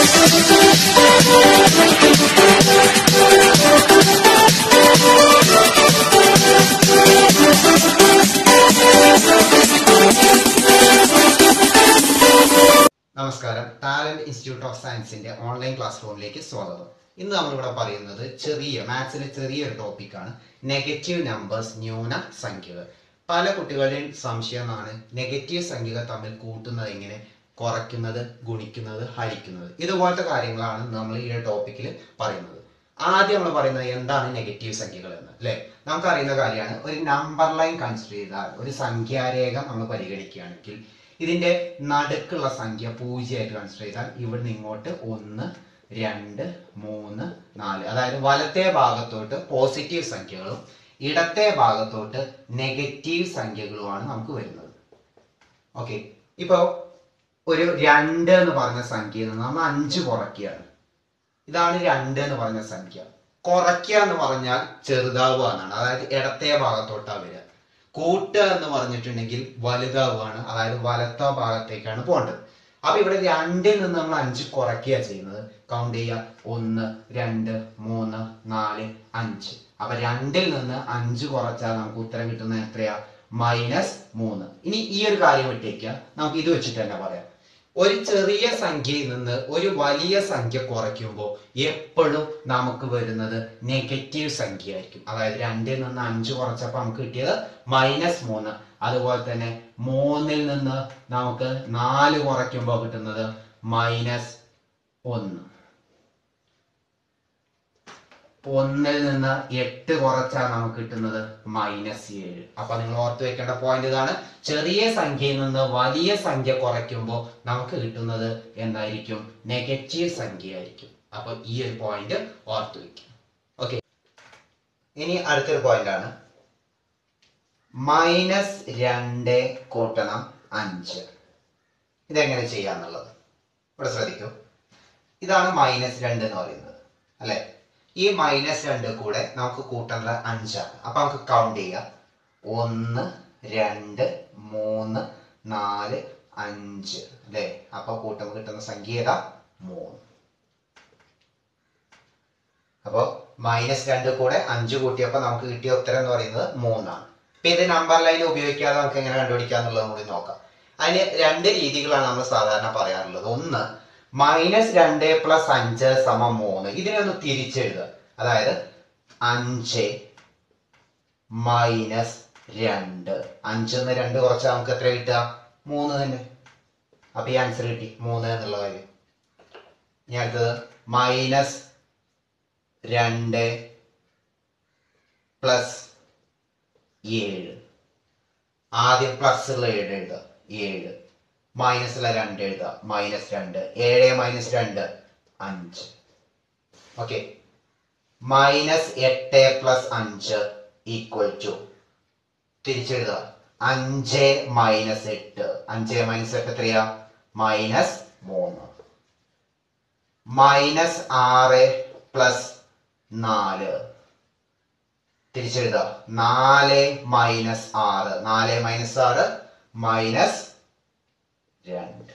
നമസ്കാരം talent institute of സയൻസിന്റെ online class റൂമിലേക്ക് സ്വാഗതം ഇന്ന് നമ്മളിവിടെ പറയുന്നത് ചെറിയ മാത്സിലെ ചെറിയൊരു ടോപ്പിക്കാണ് നെഗറ്റീവ് നമ്പേഴ്സ് ന്യൂന സംഖ്യകൾ പല കുട്ടികളുടെയും സംശയമാണ് നെഗറ്റീവ് സംഖ്യകൾ തമ്മിൽ കൂട്ടുന്നത് എങ്ങനെ കുറയ്ക്കുന്നത് ഗുണിക്കുന്നത് ഹരിക്കുന്നത് ഇതുപോലത്തെ കാര്യങ്ങളാണ് നമ്മൾ ഈ ടോപ്പിക്കിൽ പറയുന്നത് ആദ്യം നമ്മൾ പറയുന്നത് എന്താണ് നെഗറ്റീവ് സംഖ്യകൾ എന്ന് അല്ലെ നമുക്കറിയുന്ന കാര്യമാണ് ഒരു നമ്പർ ലൈൻ കൺസിഡർ ചെയ്താൽ ഒരു സംഖ്യാരേഖ നമ്മൾ പരിഗണിക്കുകയാണെങ്കിൽ ഇതിന്റെ നടുക്കുള്ള സംഖ്യ പൂജ്യമായിട്ട് കൺസിഡർ ചെയ്താൽ ഇവിടുന്ന് ഇങ്ങോട്ട് ഒന്ന് രണ്ട് മൂന്ന് നാല് അതായത് വലത്തെ ഭാഗത്തോട്ട് പോസിറ്റീവ് സംഖ്യകളും ഇടത്തെ ഭാഗത്തോട്ട് നെഗറ്റീവ് സംഖ്യകളുമാണ് നമുക്ക് വരുന്നത് ഓക്കെ ഇപ്പോ ഒരു രണ്ട് എന്ന് പറഞ്ഞ സംഖ്യയിൽ നിന്ന് നമ്മൾ അഞ്ച് കുറയ്ക്കുകയാണ് ഇതാണ് രണ്ട് എന്ന് പറഞ്ഞ സംഖ്യ കുറയ്ക്കുക എന്ന് പറഞ്ഞാൽ ചെറുതാവുക എന്നാണ് അതായത് ഇടത്തെ ഭാഗത്തോട്ടാ വരിക കൂട്ടുക എന്ന് പറഞ്ഞിട്ടുണ്ടെങ്കിൽ വലുതാവുകയാണ് അതായത് വലത്ത ഭാഗത്തേക്കാണ് പോകേണ്ടത് അപ്പൊ ഇവിടെ രണ്ടിൽ നിന്ന് നമ്മൾ അഞ്ച് കുറയ്ക്കുക ചെയ്യുന്നത് കൗണ്ട് ചെയ്യുക ഒന്ന് രണ്ട് മൂന്ന് നാല് അഞ്ച് അപ്പൊ രണ്ടിൽ നിന്ന് അഞ്ച് കുറച്ചാൽ നമുക്ക് ഉത്തരം കിട്ടുന്നത് എത്രയാ മൈനസ് മൂന്ന് ഇനി ഈ ഒരു കാര്യം വിട്ടേക്കുക നമുക്ക് ഇത് വെച്ചിട്ട് തന്നെ പറയാം ഒരു ചെറിയ സംഖ്യയിൽ നിന്ന് ഒരു വലിയ സംഖ്യ കുറയ്ക്കുമ്പോൾ എപ്പോഴും നമുക്ക് വരുന്നത് നെഗറ്റീവ് സംഖ്യ ആയിരിക്കും അതായത് രണ്ടിൽ നിന്ന് അഞ്ച് കുറച്ചപ്പോൾ നമുക്ക് കിട്ടിയത് മൈനസ് മൂന്ന് അതുപോലെ തന്നെ മൂന്നിൽ നിന്ന് നമുക്ക് നാല് കുറയ്ക്കുമ്പോൾ കിട്ടുന്നത് മൈനസ് ഒന്ന് ഒന്നിൽ നിന്ന് എട്ട് കുറച്ചാൽ നമുക്ക് കിട്ടുന്നത് മൈനസ് ഏഴ് അപ്പൊ നിങ്ങൾ ഓർത്ത് വെക്കേണ്ട പോയിന്റ് ഇതാണ് ചെറിയ സംഖ്യയിൽ നിന്ന് വലിയ സംഖ്യ കുറയ്ക്കുമ്പോൾ നമുക്ക് കിട്ടുന്നത് എന്തായിരിക്കും നെഗറ്റീവ് സംഖ്യ ആയിരിക്കും അപ്പൊ ഈ ഒരു പോയിന്റ് ഓർത്ത് വെക്കും ഓക്കെ ഇനി അടുത്തൊരു പോയിന്റ് ആണ് മൈനസ് രണ്ട് കൂട്ടണം അഞ്ച് ഇതെങ്ങനെ ചെയ്യാന്നുള്ളത് ഇവിടെ ശ്രദ്ധിക്കൂ ഇതാണ് മൈനസ് രണ്ട് എന്ന് പറയുന്നത് അല്ലെ ഈ മൈനസ് രണ്ട് കൂടെ നമുക്ക് കൂട്ടേണ്ടത് അഞ്ചാണ് അപ്പൊ നമുക്ക് കൗണ്ട് ചെയ്യാം ഒന്ന് രണ്ട് മൂന്ന് നാല് അഞ്ച് അല്ലെ അപ്പൊ കൂട്ടുമ്പോൾ കിട്ടുന്ന സംഖ്യ ഏതാ മൂന്ന് അപ്പോ മൈനസ് രണ്ട് കൂടെ അഞ്ച് കൂട്ടിയപ്പോൾ നമുക്ക് കിട്ടിയ ഉത്തരം എന്ന് പറയുന്നത് മൂന്നാണ് ഇപ്പൊ ഇത് നമ്പർ ലൈൻ ഉപയോഗിക്കാതെ നമുക്ക് എങ്ങനെ കണ്ടുപിടിക്കാം എന്നുള്ളതും കൂടി നോക്കാം അതിന് രണ്ട് രീതികളാണ് നമ്മൾ സാധാരണ പറയാറുള്ളത് ഒന്ന് മൈനസ് രണ്ട് പ്ലസ് അഞ്ച് സമം മൂന്ന് ഇതിനെ ഒന്ന് തിരിച്ചെഴുതുക അതായത് അഞ്ച് മൈനസ് രണ്ട് അഞ്ചെന്ന് രണ്ട് കുറച്ചാൽ നമുക്ക് എത്ര കിട്ടുക മൂന്ന് തന്നെ അപ്പൊ ഈ ആൻസർ കിട്ടി മൂന്ന് എന്നുള്ള കാര്യം ഇനി അടുത്തത് മൈനസ് രണ്ട് പ്ലസ് ഏഴ് ആദ്യം പ്ലസ് ഉള്ള ഏഴ് എഴുതുക ഏഴ് മൈനസ് ഉള്ള രണ്ട് എഴുതുക മൈനസ് രണ്ട് ഏഴ് മൈനസ് രണ്ട് അഞ്ച് ഓക്കെ മൈനസ് എട്ട് പ്ലസ് അഞ്ച് ഈക്വൽ ടു തിരിച്ചെഴുതുക അഞ്ച് മൈനസ് എട്ട് അഞ്ച് മൈനസ് എട്ട് എത്രയാ മൈനസ് മൂന്ന് മൈനസ് ആറ് പ്ലസ് നാല് തിരിച്ചെഴുതുക നാല് മൈനസ് ആറ് നാല് മൈനസ് ആറ് മൈനസ് രണ്ട്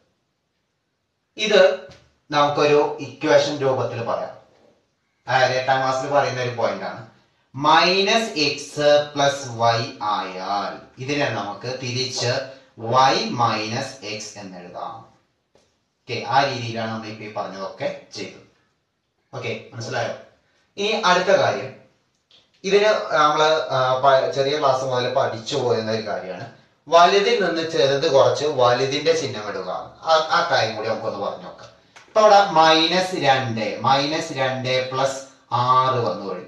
ഇത് നമുക്കൊരു ഇക്വേഷൻ രൂപത്തിൽ പറയാം അതായത് എട്ടാം ക്ലാസ്സിൽ പറയുന്ന ഒരു പോയിന്റ് ആണ് മൈനസ് എക്സ് പ്ലസ് വൈ ആയാൽ ഇതിനെ നമുക്ക് തിരിച്ച് വൈ മൈനസ് എക്സ് എന്നെഴുതാം ഓക്കെ ആ രീതിയിലാണ് നമ്മൾ ഇപ്പൊ ഈ പറഞ്ഞതൊക്കെ ചെയ്തത് ഓക്കെ മനസ്സിലായോ ഇനി അടുത്ത കാര്യം ഇതിന് നമ്മള് ആ, പ- ചെറിയ ക്ലാസ് മുതൽ പഠിച്ചു പോരുന്ന ഒരു കാര്യമാണ് വലുതിൽ നിന്ന് ചെറുത് കുറച്ച് വലുതിന്റെ ചിഹ്നം ഇടുക ആ- ആ കാര്യം കൂടി നമുക്കൊന്ന് പറഞ്ഞു നോക്കാം ഇപ്പൊ അവിടെ മൈനസ് രണ്ട് മൈനസ് രണ്ട് പ്ലസ് ആറ് വന്നു കഴിഞ്ഞു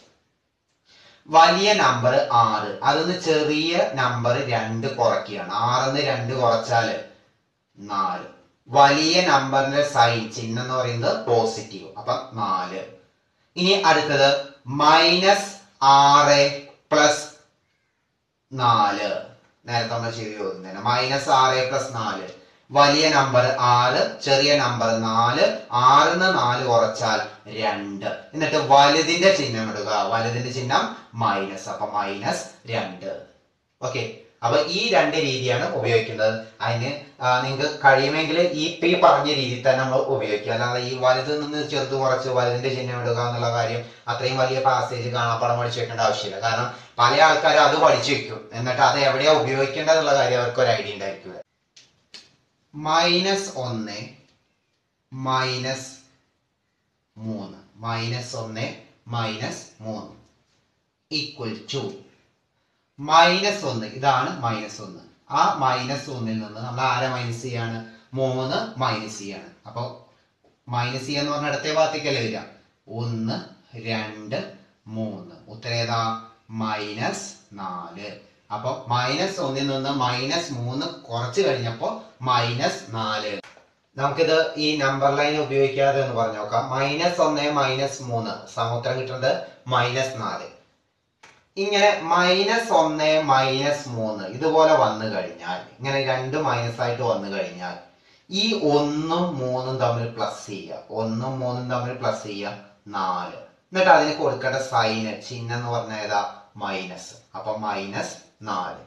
വലിയ നമ്പർ ആറ് അതിന്ന് ചെറിയ നമ്പർ രണ്ട് കുറയ്ക്കുകയാണ് ആറിന്ന് രണ്ട് കുറച്ചാല് നാല് വലിയ നമ്പറിന്റെ സൈൻ ചിഹ്നം എന്ന് പറയുന്നത് പോസിറ്റീവ് അപ്പൊ നാല് ഇനി അടുത്തത് മൈനസ് ആറ് പ്ലസ് നാല് നേരത്തെ നമ്മൾ ചെയ്ത് ചോദിക്കുന്നതിന് മൈനസ് ആറ് പ്ലസ് നാല് വലിയ നമ്പർ ആറ് ചെറിയ നമ്പർ നാല് ആറിന്ന് നാല് കുറച്ചാൽ രണ്ട് എന്നിട്ട് വലുതിന്റെ ചിഹ്നം ഇടുക വലുതിന്റെ ചിഹ്നം മൈനസ് അപ്പൊ മൈനസ് രണ്ട് ഓക്കെ അപ്പൊ ഈ രണ്ട് രീതിയാണ് ഉപയോഗിക്കുന്നത് അതിന് നിങ്ങൾക്ക് കഴിയുമെങ്കിൽ ഈ ഇപ്പൊ ഈ പറഞ്ഞ രീതിയിൽ തന്നെ നമ്മൾ ഉപയോഗിക്കുക അല്ലാതെ ഈ വലുത് നിന്ന് ചെറുത് കുറച്ച് വലുതിന്റെ ചിഹ്നം ഇടുക എന്നുള്ള കാര്യം അത്രയും വലിയ പാസേജ് കാണാപ്പാടം പഠിച്ചു വെക്കേണ്ട ആവശ്യമില്ല കാരണം പല ആൾക്കാരും അത് പഠിച്ചു വെക്കും എന്നിട്ട് അത് എവിടെയാ ഉപയോഗിക്കേണ്ടതെന്നുള്ള കാര്യം അവർക്ക് ഒരു ഐഡിയ ഉണ്ടായിരിക്കില്ല മൈനസ് ഒന്ന് മൈനസ് മൂന്ന് മൈനസ് ഒന്ന് മൈനസ് മൂന്ന് ഈക്വൽ ടു മൈനസ് ഒന്ന് ഇതാണ് മൈനസ് ഒന്ന് ആ മൈനസ് ഒന്നിൽ നിന്ന് നമ്മൾ ആരെ മൈനസ് ചെയ്യാണ് മൂന്ന് മൈനസ് ചെയ്യാണ് അപ്പൊ മൈനസ് ചെയ്യാന്ന് പറഞ്ഞ ഇടത്തെ ഭാഗത്തേക്കല്ലേ വരിക ഒന്ന് രണ്ട് മൂന്ന് ഉത്തരം ഏതാ മൈനസ് നാല് അപ്പൊ മൈനസ് ഒന്നിൽ നിന്ന് മൈനസ് മൂന്ന് കുറച്ച് കഴിഞ്ഞപ്പോ മൈനസ് നാല് നമുക്കിത് ഈ നമ്പർ ലൈൻ ഉപയോഗിക്കാതെ ഒന്ന് പറഞ്ഞു നോക്കാം മൈനസ് ഒന്ന് മൈനസ് മൂന്ന് സമുദ്രം കിട്ടുന്നത് മൈനസ് നാല് ഇങ്ങനെ മൈനസ് ഒന്ന് മൈനസ് മൂന്ന് ഇതുപോലെ വന്നു കഴിഞ്ഞാൽ ഇങ്ങനെ രണ്ട് മൈനസ് ആയിട്ട് വന്നു കഴിഞ്ഞാൽ ഈ ഒന്നും മൂന്നും തമ്മിൽ പ്ലസ് ചെയ്യുക ഒന്നും മൂന്നും തമ്മിൽ പ്ലസ് ചെയ്യുക നാല് എന്നിട്ട് അതിന് കൊടുക്കേണ്ട സൈന് ചിഹ്നം എന്ന് പറഞ്ഞാൽ ഏതാ മൈനസ് അപ്പൊ മൈനസ് നാല്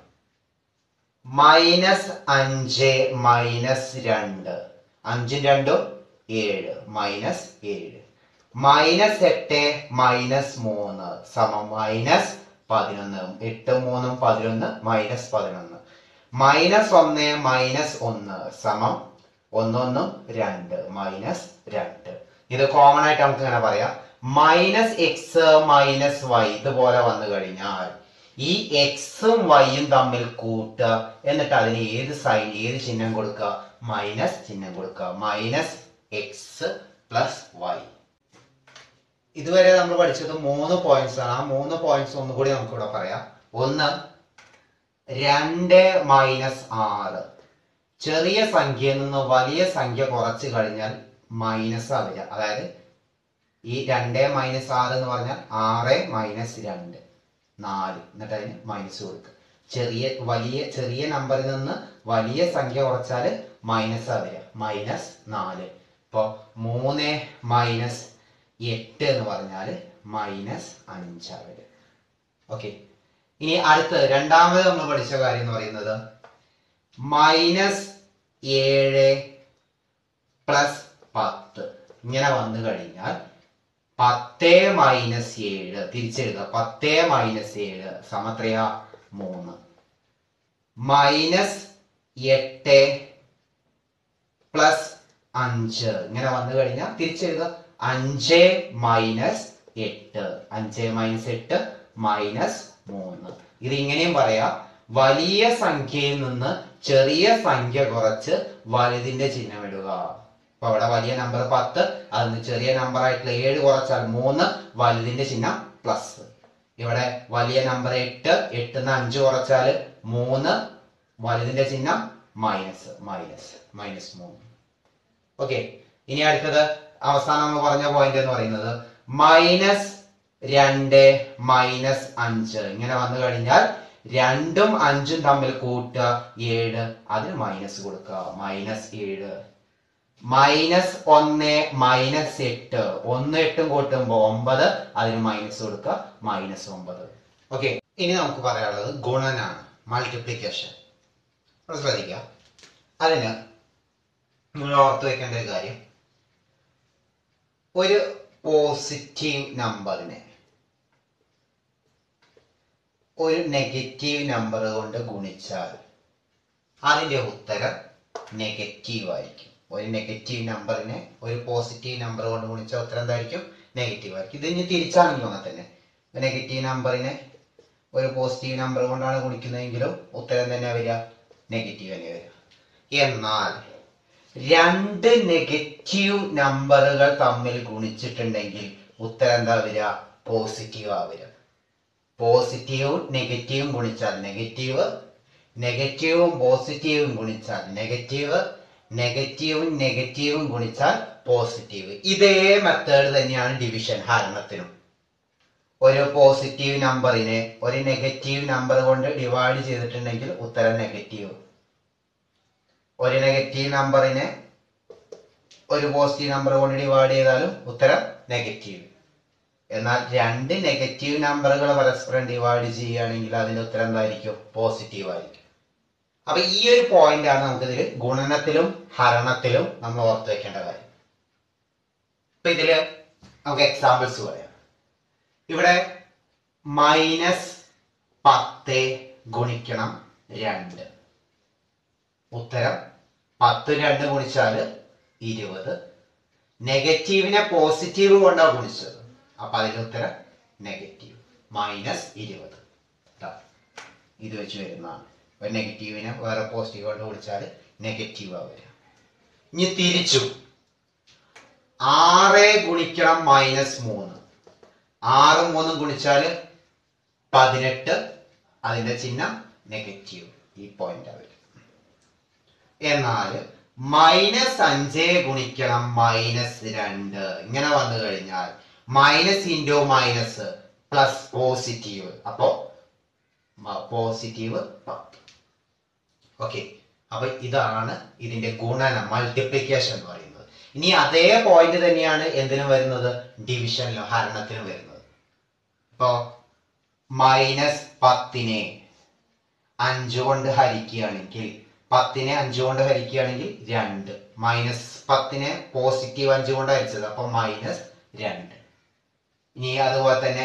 മൈനസ് അഞ്ച് മൈനസ് രണ്ട് അഞ്ചും രണ്ടും ഏഴ് മൈനസ് ഏഴ് മൈനസ് എട്ട് മൈനസ് മൂന്ന് സമം മൈനസ് പതിനൊന്ന് എട്ട് മൂന്നും പതിനൊന്ന് മൈനസ് പതിനൊന്ന് മൈനസ് ഒന്ന് മൈനസ് ഒന്ന് സമം ഒന്നൊന്നും രണ്ട് മൈനസ് രണ്ട് ഇത് കോമൺ ആയിട്ട് നമുക്ക് ഇങ്ങനെ പറയാം മൈനസ് എക്സ് മൈനസ് വൈ ഇതുപോലെ വന്നു കഴിഞ്ഞാൽ ഈ എക്സും വൈയും തമ്മിൽ കൂട്ടുക എന്നിട്ട് അതിന് ഏത് സൈൻ ഏത് ചിഹ്നം കൊടുക്കുക മൈനസ് ചിഹ്നം കൊടുക്കുക മൈനസ് എക്സ് പ്ലസ് വൈ ഇതുവരെ നമ്മൾ പഠിച്ചത് മൂന്ന് പോയിന്റ്സ് ആണ് ആ മൂന്ന് പോയിന്റ്സ് ഒന്നുകൂടി നമുക്ക് ഇവിടെ പറയാം ഒന്ന് രണ്ട് മൈനസ് ആറ് ചെറിയ സംഖ്യയിൽ നിന്ന് വലിയ സംഖ്യ കുറച്ച് കഴിഞ്ഞാൽ മൈനസ് വരിക അതായത് ഈ രണ്ട് മൈനസ് ആറ് എന്ന് പറഞ്ഞാൽ ആറ് മൈനസ് രണ്ട് നാല് എന്നിട്ട് അതിന് മൈനസ് കൊടുക്കുക ചെറിയ വലിയ ചെറിയ നമ്പറിൽ നിന്ന് വലിയ സംഖ്യ കുറച്ചാൽ മൈനസ് വരിക മൈനസ് നാല് ഇപ്പോൾ മൂന്ന് മൈനസ് എട്ട് എന്ന് പറഞ്ഞാൽ മൈനസ് അഞ്ചാ വരിക ഓക്കെ ഇനി അടുത്ത് രണ്ടാമത് നമ്മൾ പഠിച്ച കാര്യം എന്ന് പറയുന്നത് മൈനസ് ഏഴ് പ്ലസ് പത്ത് ഇങ്ങനെ വന്നു കഴിഞ്ഞാൽ പത്ത് മൈനസ് ഏഴ് തിരിച്ചെഴുതുക പത്ത് മൈനസ് ഏഴ് സമത്രയ മൂന്ന് മൈനസ് എട്ട് പ്ലസ് അഞ്ച് ഇങ്ങനെ വന്നു കഴിഞ്ഞാൽ തിരിച്ചെഴുതുക അഞ്ച് മൈനസ് എട്ട് അഞ്ച് മൈനസ് എട്ട് മൈനസ് മൂന്ന് ഇത് ഇങ്ങനെയും പറയാം വലിയ സംഖ്യയിൽ നിന്ന് ചെറിയ സംഖ്യ കുറച്ച് വലുതിന്റെ ചിഹ്നം ഇടുക അപ്പൊ അവിടെ വലിയ നമ്പർ പത്ത് അതിന് ചെറിയ നമ്പർ ആയിട്ടുള്ള ഏഴ് കുറച്ചാൽ മൂന്ന് വലുതിന്റെ ചിഹ്നം പ്ലസ് ഇവിടെ വലിയ നമ്പർ എട്ട് എട്ടിന്ന് അഞ്ച് കുറച്ചാൽ മൂന്ന് വലുതിന്റെ ചിഹ്നം മൈനസ് മൈനസ് മൈനസ് മൂന്ന് ഓക്കെ ഇനി അടുത്തത് അവസാനം നമ്മൾ പറഞ്ഞ പോയിന്റ് എന്ന് പറയുന്നത് മൈനസ് രണ്ട് മൈനസ് അഞ്ച് ഇങ്ങനെ വന്നു കഴിഞ്ഞാൽ രണ്ടും അഞ്ചും തമ്മിൽ കൂട്ടുക ഏഴ് അതിന് മൈനസ് കൊടുക്കുക മൈനസ് ഏഴ് മൈനസ് ഒന്ന് മൈനസ് എട്ട് ഒന്ന് എട്ടും കൂട്ടുമ്പോ ഒമ്പത് അതിന് മൈനസ് കൊടുക്കുക മൈനസ് ഒമ്പത് ഓക്കെ ഇനി നമുക്ക് പറയാനുള്ളത് ഗുണനാണ് മൾട്ടിപ്ലിക്കേഷൻ ശ്രദ്ധിക്കുക അതിന് നിങ്ങൾ ഓർത്ത് വെക്കേണ്ട ഒരു കാര്യം ഒരു പോസിറ്റീവ് നമ്പറിനെ ഒരു നെഗറ്റീവ് നമ്പർ കൊണ്ട് ഗുണിച്ചാൽ അതിന്റെ ഉത്തരം നെഗറ്റീവ് ആയിരിക്കും ഒരു നെഗറ്റീവ് നമ്പറിനെ ഒരു പോസിറ്റീവ് നമ്പർ കൊണ്ട് ഗുണിച്ചാൽ ഉത്തരം എന്തായിരിക്കും നെഗറ്റീവ് ആയിരിക്കും ഇത് ഇനി തിരിച്ചാണെങ്കിലും അങ്ങനെ തന്നെ നെഗറ്റീവ് നമ്പറിനെ ഒരു പോസിറ്റീവ് നമ്പർ കൊണ്ടാണ് ഗുണിക്കുന്നതെങ്കിലും ഉത്തരം തന്നെ വരിക നെഗറ്റീവ് തന്നെ വരിക എന്നാൽ രണ്ട് നെഗറ്റീവ് നമ്പറുകൾ തമ്മിൽ ഗുണിച്ചിട്ടുണ്ടെങ്കിൽ ഉത്തരം എന്താ വരിക പോസിറ്റീവ് ആ വരിക പോസിറ്റീവും നെഗറ്റീവും ഗുണിച്ചാൽ നെഗറ്റീവ് നെഗറ്റീവും പോസിറ്റീവും ഗുണിച്ചാൽ നെഗറ്റീവ് നെഗറ്റീവും നെഗറ്റീവും ഗുണിച്ചാൽ പോസിറ്റീവ് ഇതേ മെത്തേഡ് തന്നെയാണ് ഡിവിഷൻ ഹരണത്തിനും ഒരു പോസിറ്റീവ് നമ്പറിനെ ഒരു നെഗറ്റീവ് നമ്പർ കൊണ്ട് ഡിവൈഡ് ചെയ്തിട്ടുണ്ടെങ്കിൽ ഉത്തരം നെഗറ്റീവ് ഒരു നെഗറ്റീവ് നമ്പറിനെ ഒരു പോസിറ്റീവ് നമ്പർ കൊണ്ട് ഡിവൈഡ് ചെയ്താലും ഉത്തരം നെഗറ്റീവ് എന്നാൽ രണ്ട് നെഗറ്റീവ് നമ്പറുകൾ പരസ്പരം ഡിവൈഡ് ചെയ്യുകയാണെങ്കിൽ അതിന്റെ ഉത്തരം എന്തായിരിക്കും പോസിറ്റീവ് ആയിരിക്കും അപ്പൊ ഈ ഒരു പോയിന്റ് ആണ് നമുക്ക് ഇതിൽ ഗുണനത്തിലും ഹരണത്തിലും നമ്മൾ ഓർത്ത് വെക്കേണ്ട കാര്യം ഇപ്പൊ ഇതില് നമുക്ക് എക്സാമ്പിൾസ് പറയാം ഇവിടെ മൈനസ് പത്ത് ഗുണിക്കണം രണ്ട് ഉത്തരം പത്ത് രണ്ട് ഗുണിച്ചാല് ഇരുപത് നെഗറ്റീവിനെ പോസിറ്റീവ് കൊണ്ടാണ് ഗുണിച്ചത് അപ്പൊ അതിന്റെ ഉത്തരം നെഗറ്റീവ് മൈനസ് ഇരുപത് ട്ടോ. ഇത് വെച്ച് വരുന്നതാണ് ഒരു നെഗറ്റീവിനെ വേറെ പോസിറ്റീവ് കൊണ്ട് ഗുണിച്ചാൽ നെഗറ്റീവ് ആ വരിക ഇനി തിരിച്ചു ആറ് ഗുണിക്കണം മൈനസ് മൂന്ന് ആറും മൂന്നും ഗുണിച്ചാല് പതിനെട്ട് അതിന്റെ ചിഹ്നം നെഗറ്റീവ് ഈ പോയിന്റ് വരും എന്നാൽ മൈനസ് അഞ്ച് ഗുണിക്കണം മൈനസ് രണ്ട് ഇങ്ങനെ വന്നു കഴിഞ്ഞാൽ minus into minus plus positive അപ്പോ പോസിറ്റീവ് പത്ത് ഓക്കെ അപ്പൊ ഇതാണ് ഇതിന്റെ ഗുണനം മൾട്ടിപ്ലിക്കേഷൻ എന്ന് പറയുന്നത് ഇനി അതേ പോയിന്റ് തന്നെയാണ് എന്തിനും വരുന്നത് ഡിവിഷനിലും ഹരണത്തിലും വരുന്നത് ഇപ്പോ മൈനസ് പത്തിനെ അഞ്ച് കൊണ്ട് ഹരിക്കുകയാണെങ്കിൽ പത്തിനെ അഞ്ച് കൊണ്ട് ഹരിക്കുകയാണെങ്കിൽ രണ്ട് മൈനസ് പത്തിനെ പോസിറ്റീവ് അഞ്ച് കൊണ്ട് ഹരിച്ചത് അപ്പൊ മൈനസ് രണ്ട് ഇനി അതുപോലെ തന്നെ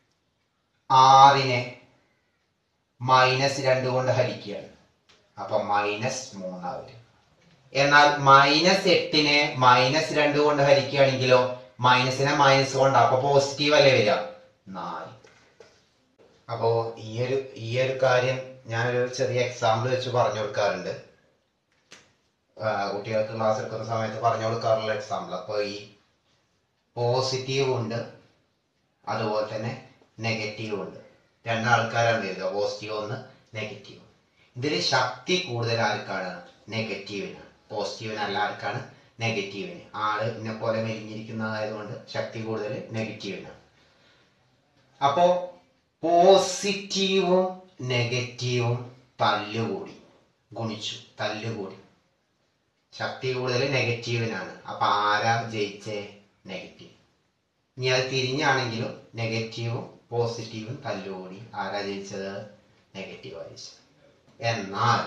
ആറിനെ മൈനസ് രണ്ട് കൊണ്ട് ഹരിക്കുകയാണ് അപ്പൊ മൈനസ് മൂന്നാ വരും എന്നാൽ മൈനസ് എട്ടിനെ മൈനസ് രണ്ട് കൊണ്ട് ഹരിക്കുകയാണെങ്കിലോ മൈനസിനെ മൈനസ് കൊണ്ട് അപ്പൊ പോസിറ്റീവ് അല്ലേ വരിക നാല് അപ്പോ ഈ ഒരു ഈ ഒരു കാര്യം ഞാനൊരു ചെറിയ എക്സാമ്പിൾ വെച്ച് പറഞ്ഞു കൊടുക്കാറുണ്ട് ആ, കുട്ടികൾക്ക് ക്ലാസ് എടുക്കുന്ന സമയത്ത് പറഞ്ഞു കൊടുക്കാറുള്ള എക്സാമ്പിൾ അപ്പൊ ഈ പോസിറ്റീവ് ഉണ്ട് അതുപോലെ തന്നെ നെഗറ്റീവ് ഉണ്ട് രണ്ടാൾക്കാരാണ് എഴുതുക പോസിറ്റീവ് ഒന്ന് നെഗറ്റീവ് ഇതിൽ ശക്തി കൂടുതൽ ആർക്കാണ് നെഗറ്റീവിന് പോസിറ്റീവിന് അല്ല ആർക്കാണ് നെഗറ്റീവിന് ആള് എന്നെ പോലെ മെലിഞ്ഞിരിക്കുന്നതായതുകൊണ്ട് ശക്തി കൂടുതൽ നെഗറ്റീവിനാണ് അപ്പോ പോസിറ്റീവും നെഗറ്റീവും തല്ലുകൂടി ഗുണിച്ചു തല്ലുകൂടി ശക്തി കൂടുതൽ നെഗറ്റീവിനാണ് അപ്പൊ ആരാ ജയിച്ചേ നെഗറ്റീവ് ഇനി അത് തിരിഞ്ഞാണെങ്കിലും നെഗറ്റീവും പോസിറ്റീവും തല്ലുകൂടി ആരാ ജയിച്ചത് നെഗറ്റീവ് ജയിച്ചത് എന്നാൽ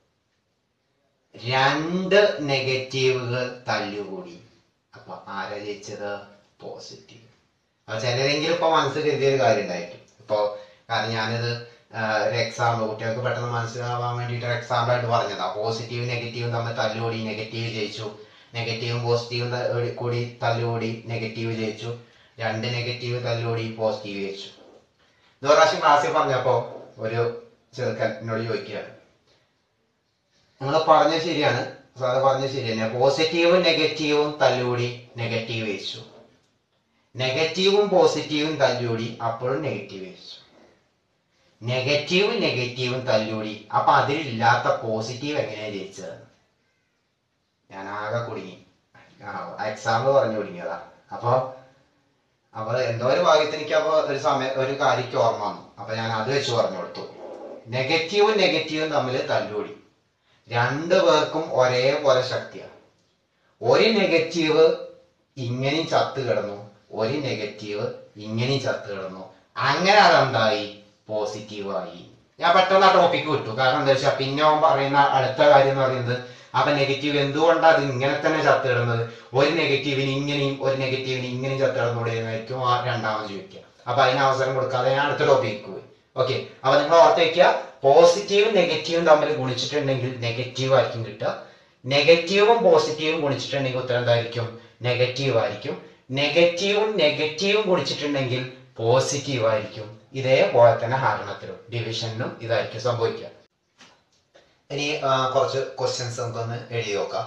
രണ്ട് നെഗറ്റീവുകൾ തല്ലുകൂടി അപ്പൊ ആരാ ജയിച്ചത് പോസിറ്റീവ് അപ്പൊ ചിലരെങ്കിലും ഇപ്പൊ മനസ്സിൽ കരുതിയ ഒരു കാര്യം ഉണ്ടായിരിക്കും ഇപ്പൊ കാരണം ഞാനിത് ആ, ഒരു എക്സാമ്പിൾ കുട്ടികൾക്ക് പെട്ടെന്ന് മനസ്സിലാവാൻ വേണ്ടിയിട്ട് ഒരു എക്സാമ്പിൾ ആയിട്ട് പറഞ്ഞതാ പോസിറ്റീവ് നെഗറ്റീവും തമ്മിൽ തല്ലുകൂടി നെഗറ്റീവ് ജയിച്ചു നെഗറ്റീവും പോസിറ്റീവും ത- ഒരു- കൂടി തല്ലുകൂടി നെഗറ്റീവ് ജയിച്ചു രണ്ട് നെഗറ്റീവ് തല്ലുകൂടി പോസിറ്റീവ് ജയിച്ചു ഇത് ഒരു പ്രാവശ്യം ക്ലാസ്സിൽ പറഞ്ഞപ്പോ ഒരു ചെറുക്കൻ എന്നോട് ചോദിക്കുകയാണ് നിങ്ങൾ പറഞ്ഞത് ശരിയാണ് സാറ് പറഞ്ഞത് ശരി തന്നെ പോസിറ്റീവും നെഗറ്റീവും തല്ലുകൂടി നെഗറ്റീവ് ജയിച്ചു നെഗറ്റീവും പോസിറ്റീവും തല്ലുകൂടി അപ്പോഴും നെഗറ്റീവ് ജയിച്ചു നെഗറ്റീവും നെഗറ്റീവും തല്ലുകൂടി അപ്പൊ അതിലില്ലാത്ത പോസിറ്റീവ് എങ്ങനെയാ ജയിച്ചത് ഞാൻ ആകെ കുടുങ്ങി എക്സാമ്പിൾ പറഞ്ഞു കുടുങ്ങിയതാ അപ്പൊ അപ്പൊ എന്തോ ഒരു ഭാഗ്യത്തിന് എനിക്ക് അപ്പൊ ഒരു സമയം ഒരു കാര്യക്ക് ഓർമ്മ വന്നു അപ്പൊ ഞാൻ അത് വെച്ച് പറഞ്ഞു കൊടുത്തു നെഗറ്റീവും നെഗറ്റീവും തമ്മിൽ തല്ലുകൂടി രണ്ടു പേർക്കും ഒരേപോലെ ശക്തിയാണ് ഒരു നെഗറ്റീവ് ഇങ്ങനെയും ചത്ത് കിടന്നു ഒരു നെഗറ്റീവ് ഇങ്ങനെയും ചത്ത് കിടന്നു അങ്ങനെ അതെന്തായി പോസിറ്റീവായി ഞാൻ പെട്ടെന്ന് ആ ടോപ്പിക്ക് വിട്ടു കാരണം എന്താ വെച്ചാൽ പിന്നെ അവൻ പറയുന്ന അടുത്ത കാര്യം എന്ന് പറയുന്നത് അപ്പൊ നെഗറ്റീവ് എന്തുകൊണ്ടാണ് അത് ഇങ്ങനെ തന്നെ ചത്ത് കിടന്നത് ഒരു നെഗറ്റീവിന് ഇങ്ങനെയും ഒരു നെഗറ്റീവിന് ഇങ്ങനെയും ചത്ത് കിടന്നുകൂടെയായിരിക്കും ആ രണ്ടാമത് ചോദിക്കുക അപ്പൊ അതിന് അവസരം കൊടുക്കാതെ ഞാൻ അടുത്ത ടോപ്പിക്ക് പോയി ഓക്കെ അപ്പൊ നിങ്ങൾ ഓർത്ത് വെക്കുക പോസിറ്റീവും നെഗറ്റീവും തമ്മിൽ ഗുണിച്ചിട്ടുണ്ടെങ്കിൽ നെഗറ്റീവ് ആയിരിക്കും കിട്ടുക നെഗറ്റീവും പോസിറ്റീവും ഗുണിച്ചിട്ടുണ്ടെങ്കിൽ ഉത്തരം എന്തായിരിക്കും നെഗറ്റീവ് ആയിരിക്കും നെഗറ്റീവും നെഗറ്റീവും ഗുണിച്ചിട്ടുണ്ടെങ്കിൽ പോസിറ്റീവ് ആയിരിക്കും ഇതേപോലെ തന്നെ ഹരണത്തിലും ഡിവിഷനിലും ഇതായിരിക്കും സംഭവിക്കുക ഇനി ആ, കുറച്ച് ക്വസ്റ്റ്യൻസ് നമുക്കൊന്ന് എഴുതി നോക്കാം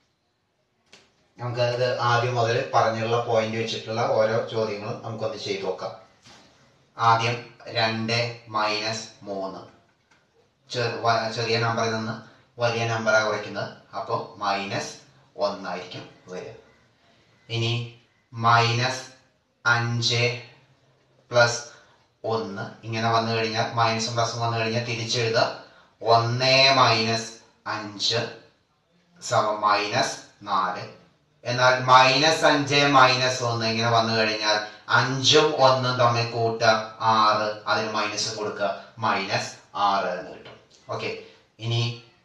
നമുക്ക് ഇത് ആദ്യം മുതൽ പറഞ്ഞുള്ള പോയിന്റ് വെച്ചിട്ടുള്ള ഓരോ ചോദ്യങ്ങളും നമുക്കൊന്ന് ചെയ്തു നോക്കാം ആദ്യം രണ്ട് മൈനസ് മൂന്ന് ചെറു- വ- ചെറിയ നമ്പറിൽ നിന്ന് വലിയ നമ്പറാണ് കുറയ്ക്കുന്നത് അപ്പോൾ മൈനസ് ഒന്നായിരിക്കും വരിക ഇനി മൈനസ് അഞ്ച് പ്ലസ് ഒന്ന് ഇങ്ങനെ വന്നു കഴിഞ്ഞാൽ മൈനസും പ്ലസും വന്നു കഴിഞ്ഞാൽ തിരിച്ചെഴുതുക ഒന്ന് മൈനസ് അഞ്ച് സമം മൈനസ് നാല് എന്നാൽ മൈനസ് അഞ്ച് മൈനസ് ഒന്ന് ഇങ്ങനെ വന്നു കഴിഞ്ഞാൽ അഞ്ചും ഒന്നും തമ്മിൽ കൂട്ടുക ആറ് അതിന് മൈനസ് കൊടുക്കുക മൈനസ് ആറ് എന്ന് കിട്ടും ഓക്കെ ഇനി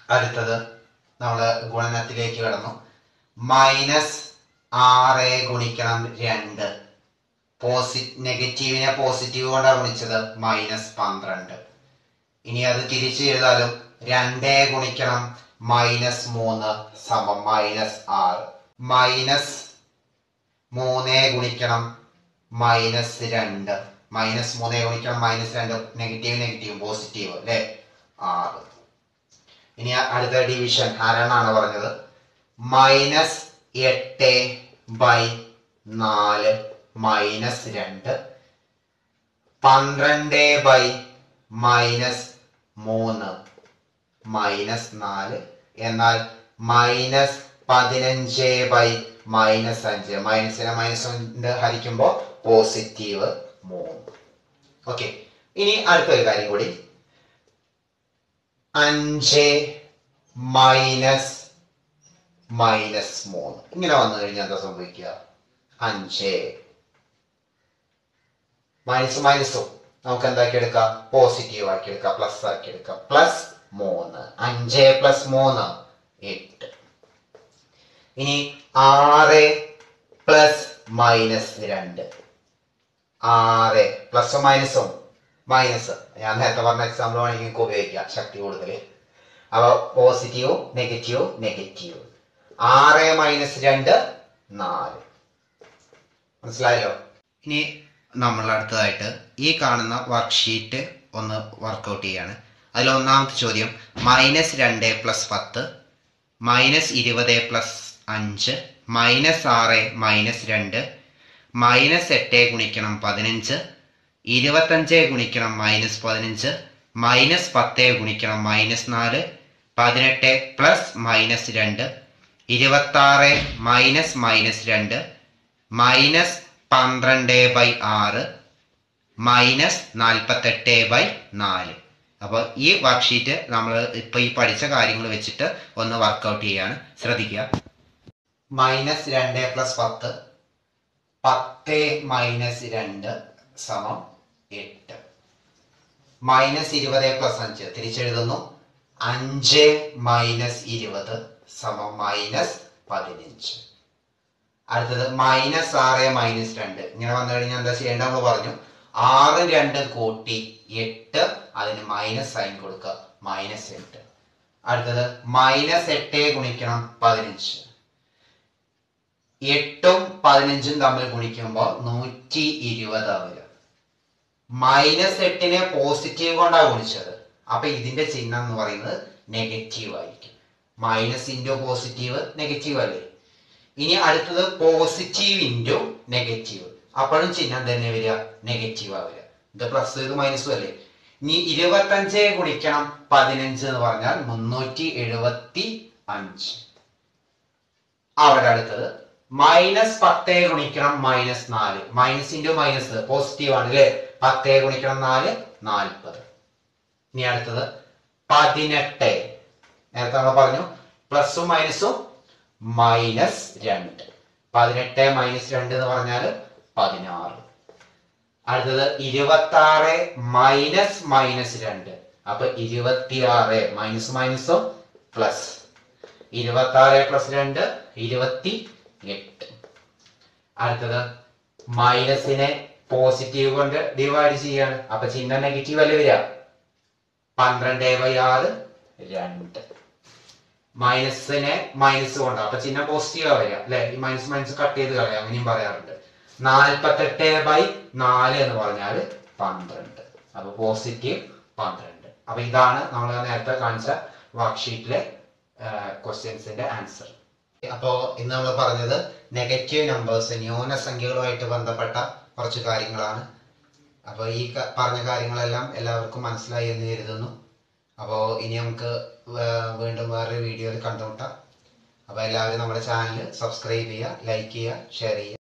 അടുത്തത് നമ്മൾ ഗുണനത്തിലേക്ക് കടന്നു മൈനസ് ആറ് ഗുണിക്കണം രണ്ട് പോസി നെഗറ്റീവിനെ പോസിറ്റീവ് കൊണ്ടാണ് ഗുണിച്ചത് മൈനസ് പന്ത്രണ്ട് ഇനി അത് തിരിച്ചു എഴുതാലും രണ്ടേ ഗുണിക്കണം മൈനസ് മൂന്ന് സമം മൈനസ് ആറ് മൈനസ് മൂന്നേ ഗുണിക്കണം മൈനസ് രണ്ട് മൈനസ് മൂന്നേ ഗുണിക്കണം മൈനസ് രണ്ട് നെഗറ്റീവ് നെഗറ്റീവ് പോസിറ്റീവ് അല്ലേ ആറ് ഇനി അടുത്ത ഡിവിഷൻ ആരാണാണ് പറഞ്ഞത് മൈനസ് എട്ട് ബൈ നാല് മൈനസ് രണ്ട് പന്ത്രണ്ട് ബൈ മൈനസ് മൂന്ന് മൈനസ് നാല് എന്നാൽ മൈനസ് പതിനഞ്ച് ബൈ മൈനസ് അഞ്ച് മൈനസിനെ മൈനസ് കൊണ്ട് ഹരിക്കുമ്പോൾ പോസിറ്റീവ് മൂന്ന് ഓക്കെ ഇനി അടുത്തൊരു കാര്യം കൂടി അഞ്ച് മൈനസ് മൈനസ് മൂന്ന് ഇങ്ങനെ വന്നു കഴിഞ്ഞാൽ എന്താ സംഭവിക്കുക അഞ്ച് മൈനസ് മൈനസും നമുക്ക് എന്താക്കി എടുക്കാം പോസിറ്റീവ് ആക്കി എടുക്കാം പ്ലസ് ആക്കി എടുക്കാം പ്ലസ് മൂന്ന് അഞ്ച് പ്ലസ് മൂന്ന് എട്ട് ഇനി ആറ് പ്ലസ് മൈനസ് രണ്ട് ആറ് പ്ലസും മൈനസും മൈനസ് ഞാൻ നേരത്തെ പറഞ്ഞ എക്സാമ്പിൾ വേണമെങ്കിൽ നിങ്ങൾക്ക് ഉപയോഗിക്കാം ശക്തി കൂടുതൽ അപ്പോൾ പോസിറ്റീവ് നെഗറ്റീവ് നെഗറ്റീവ് ആറ് മൈനസ് രണ്ട് നാല് മനസ്സിലായല്ലോ ഇനി നമ്മൾ അടുത്തതായിട്ട് ഈ കാണുന്ന വർക്ക്ഷീറ്റ് ഒന്ന് വർക്കൗട്ട് ചെയ്യാണ് അതിൽ ഒന്നാമത്തെ ചോദ്യം മൈനസ് രണ്ട് പ്ലസ് പത്ത് മൈനസ് ഇരുപത് പ്ലസ് അഞ്ച് മൈനസ് ആറ് മൈനസ് രണ്ട് മൈനസ് എട്ട് ഗുണിക്കണം പതിനഞ്ച് ഇരുപത്തഞ്ച് ഗുണിക്കണം മൈനസ് പതിനഞ്ച് മൈനസ് പത്ത് ഗുണിക്കണം മൈനസ് നാല് പതിനെട്ട് പ്ലസ് മൈനസ് രണ്ട് ഇരുപത്താറ് മൈനസ് മൈനസ് രണ്ട് മൈനസ് പന്ത്രണ്ട് ബൈ ആറ് മൈനസ് നാൽപ്പത്തെട്ട് ബൈ നാല് അപ്പോൾ ഈ വർക്ക്ഷീറ്റ് നമ്മൾ ഇപ്പോൾ ഈ പഠിച്ച കാര്യങ്ങൾ വെച്ചിട്ട് ഒന്ന് വർക്കൗട്ട് ചെയ്യാണ് ശ്രദ്ധിക്കുക മൈനസ് രണ്ട് പ്ലസ് പത്ത് പത്ത് മൈനസ് രണ്ട് സമം എട്ട് മൈനസ് ഇരുപത് പ്ലസ് അഞ്ച് തിരിച്ചെഴുതുന്നു അഞ്ച് മൈനസ് ഇരുപത് സമം മൈനസ് പതിനഞ്ച് അടുത്തത് മൈനസ് ആറ് മൈനസ് രണ്ട് ഇങ്ങനെ വന്നു കഴിഞ്ഞാൽ എന്താ ചെയ്യേണ്ടത് നമ്മൾ പറഞ്ഞു ആറ് രണ്ട് കൂട്ടി എട്ട് അതിന് മൈനസ് സൈൻ കൊടുക്കുക മൈനസ് എട്ട് അടുത്തത് മൈനസ് എട്ട് ഗുണിക്കണം പതിനഞ്ച് എട്ടും പതിനഞ്ചും തമ്മിൽ ഗുണിക്കുമ്പോൾ നൂറ്റി ഇരുപത് വരിക മൈനസ് എട്ടിനെ പോസിറ്റീവ് കൊണ്ടാണ് ഗുണിച്ചത് അപ്പൊ ഇതിന്റെ ചിഹ്നം എന്ന് പറയുന്നത് നെഗറ്റീവ് ആയിരിക്കും മൈനസ് ഇൻറ്റു പോസിറ്റീവ് നെഗറ്റീവ് അല്ലേ ഇനി അടുത്തത് പോസിറ്റീവ് ഇൻറ്റു നെഗറ്റീവ് അപ്പോഴും ചിഹ്നം തന്നെ വരിക നെഗറ്റീവ് ആ വരിക ഇത് പ്ലസ് ഇത് മൈനസും അല്ലേ ഇനി ഇരുപത്തഞ്ച് ഗുണിക്കണം പതിനഞ്ച് എന്ന് പറഞ്ഞാൽ മുന്നൂറ്റി എഴുപത്തി അഞ്ച് അവിടെ അടുത്തത് മൈനസ് പത്തേ ഗുണിക്കണം മൈനസ് നാല് മൈനസ് ഇൻറ്റു മൈനസ് പോസിറ്റീവ് ആണ് അല്ലേ പത്തേ ഗുണിക്കണം നാല് നാൽപ്പത് ഇനി അടുത്തത് പതിനെട്ട് നേരത്തെ നമ്മൾ പറഞ്ഞു പ്ലസും മൈനസും മൈനസ് രണ്ട് പതിനെട്ട് മൈനസ് രണ്ട് എന്ന് പറഞ്ഞാൽ പതിനാറ് അടുത്തത് ഇരുപത്തി ആറ് മൈനസ് മൈനസ് രണ്ട് അപ്പൊ ഇരുപത്തിയാറ് മൈനസ് മൈനസും പ്ലസ് ഇരുപത്തി ആറ് പ്ലസ് രണ്ട് ഇരുപത്തി എട്ട് അടുത്തത് മൈനസിനെ പോസിറ്റീവ് കൊണ്ട് ഡിവൈഡ് ചെയ്യാണ് അപ്പൊ ചിഹ്നം നെഗറ്റീവ് അല്ലേ വരിക പന്ത്രണ്ട് ബൈ ആറ് രണ്ട് മൈനസിനെ മൈനസ് കൊണ്ട് അപ്പൊ ചിഹ്നം പോസിറ്റീവ് വരിക അല്ലെ ഈ മൈനസ് മൈനസ് കട്ട് ചെയ്ത് കളയാം അങ്ങനെയും പറയാറുണ്ട് നാൽപ്പത്തെട്ട് ബൈ നാല് എന്ന് പറഞ്ഞാൽ പന്ത്രണ്ട് അപ്പൊ പോസിറ്റീവ് പന്ത്രണ്ട് അപ്പൊ ഇതാണ് നമ്മൾ നേരത്തെ കാണിച്ച വർക്ക്ഷീറ്റിലെ ക്വസ്റ്റ്യൻസിന്റെ ആൻസർ അപ്പോ ഇന്ന് നമ്മൾ പറഞ്ഞത് നെഗറ്റീവ് നമ്പേഴ്സ് ന്യൂനസംഖ്യകളുമായിട്ട് ബന്ധപ്പെട്ട കുറച്ച് കാര്യങ്ങളാണ് അപ്പോൾ ഈ ക- പറഞ്ഞ കാര്യങ്ങളെല്ലാം എല്ലാവർക്കും മനസ്സിലായി എന്ന് കരുതുന്നു അപ്പോൾ ഇനി നമുക്ക് വേ- വീണ്ടും വേറൊരു വീഡിയോയിൽ കണ്ടുമുട്ടാം അപ്പോൾ എല്ലാവരും നമ്മുടെ ചാനൽ സബ്സ്ക്രൈബ് ചെയ്യുക ലൈക്ക് ചെയ്യുക ഷെയർ ചെയ്യുക